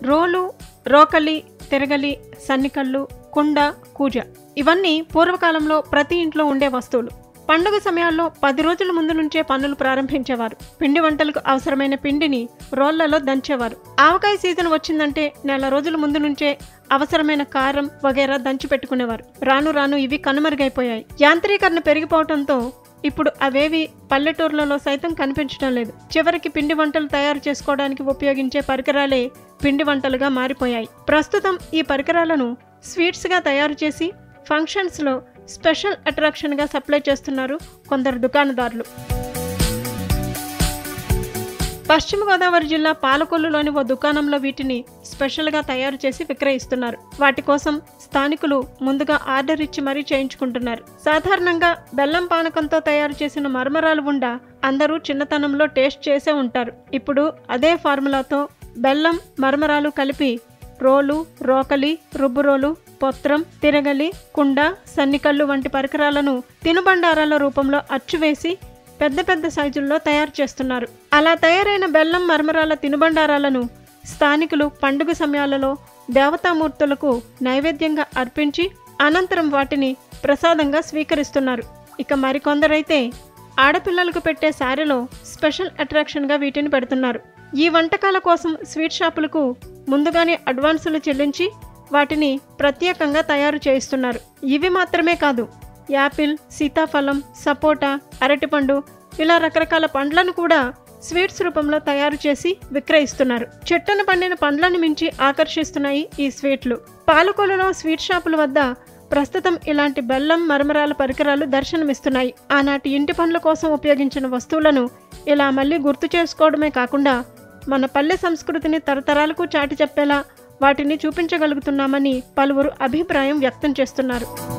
రోలు రోకలి తిరగలి సన్నికళ్ళు కుండ కూజ ఇవన్నీ పూర్వకాలంలో ప్రతి ఇంట్లో ఉండే వస్తువులు పండుగ సమయాల్లో పది రోజుల ముందు నుంచే పనులు ప్రారంభించేవారు పిండి వంటలకు అవసరమైన పిండిని రోళ్లలో దంచేవారు ఆవకాయ సీజన్ వచ్చిందంటే నెల రోజుల ముందు నుంచే అవసరమైన కారం వగేరా దంచి పెట్టుకునేవారు రాను రాను ఇవి కనుమరుగైపోయాయి యాంత్రీకరణ పెరిగిపోవడంతో ఇప్పుడు అవేవి పల్లెటూర్లలో సైతం కనిపించడం లేదు చివరికి పిండి వంటలు తయారు చేసుకోవడానికి ఉపయోగించే పరికరాలే పిండి వంటలుగా మారిపోయాయి ప్రస్తుతం ఈ పరికరాలను స్వీట్స్గా తయారు చేసి ఫంక్షన్స్లో స్పెషల్ అట్రాక్షన్గా సప్లై చేస్తున్నారు కొందరు దుకాణదారులు పశ్చిమ గోదావరి జిల్లా పాలకొల్లులోని ఓ దుకాణంలో వీటిని స్పెషల్గా తయారు చేసి విక్రయిస్తున్నారు వాటి కోసం స్థానికులు ముందుగా ఆర్డర్ ఇచ్చి మరీ చేయించుకుంటున్నారు సాధారణంగా బెల్లం పానకంతో తయారు చేసిన మరమరాలు ఉండ అందరూ చిన్నతనంలో టేస్ట్ చేసే ఉంటారు ఇప్పుడు అదే ఫార్ములాతో బెల్లం మరమరాలు కలిపి రోలు రోకలి రుబ్బురోలు పొత్రం తిరగలి కుండ సన్నికళ్ళు వంటి పరికరాలను తినుబండారాల రూపంలో అచ్చువేసి పెద్ద పెద్ద సైజుల్లో తయారు చేస్తున్నారు అలా తయారైన బెల్లం మరమరాల తినుబండారాలను స్థానికులు పండుగ సమయాలలో దేవతామూర్తులకు నైవేద్యంగా అర్పించి అనంతరం వాటిని ప్రసాదంగా స్వీకరిస్తున్నారు ఇక మరికొందరైతే ఆడపిల్లలకు పెట్టే శారీలో స్పెషల్ అట్రాక్షన్గా వీటిని పెడుతున్నారు ఈ వంటకాల కోసం స్వీట్ షాపులకు ముందుగానే అడ్వాన్సులు చెల్లించి వాటిని ప్రత్యేకంగా తయారు చేయిస్తున్నారు ఇవి మాత్రమే కాదు యాపిల్ సీతాఫలం సపోటా అరటిపండు ఇలా రకరకాల పండ్లను కూడా స్వీట్స్ రూపంలో తయారు చేసి విక్రయిస్తున్నారు చెట్టున పండిన పండ్లను మించి ఆకర్షిస్తున్నాయి ఈ స్వీట్లు పాలకొలలో స్వీట్ షాపుల వద్ద ప్రస్తుతం ఇలాంటి బెల్లం మరమరాల పరికరాలు దర్శనమిస్తున్నాయి ఆనాటి ఇంటి పనుల కోసం ఉపయోగించిన వస్తువులను ఇలా మళ్ళీ గుర్తు చేసుకోవడమే కాకుండా మన పల్లె సంస్కృతిని తరతరాలకు చాటి చెప్పేలా వాటిని చూపించగలుగుతున్నామని పలువురు అభిప్రాయం వ్యక్తం చేస్తున్నారు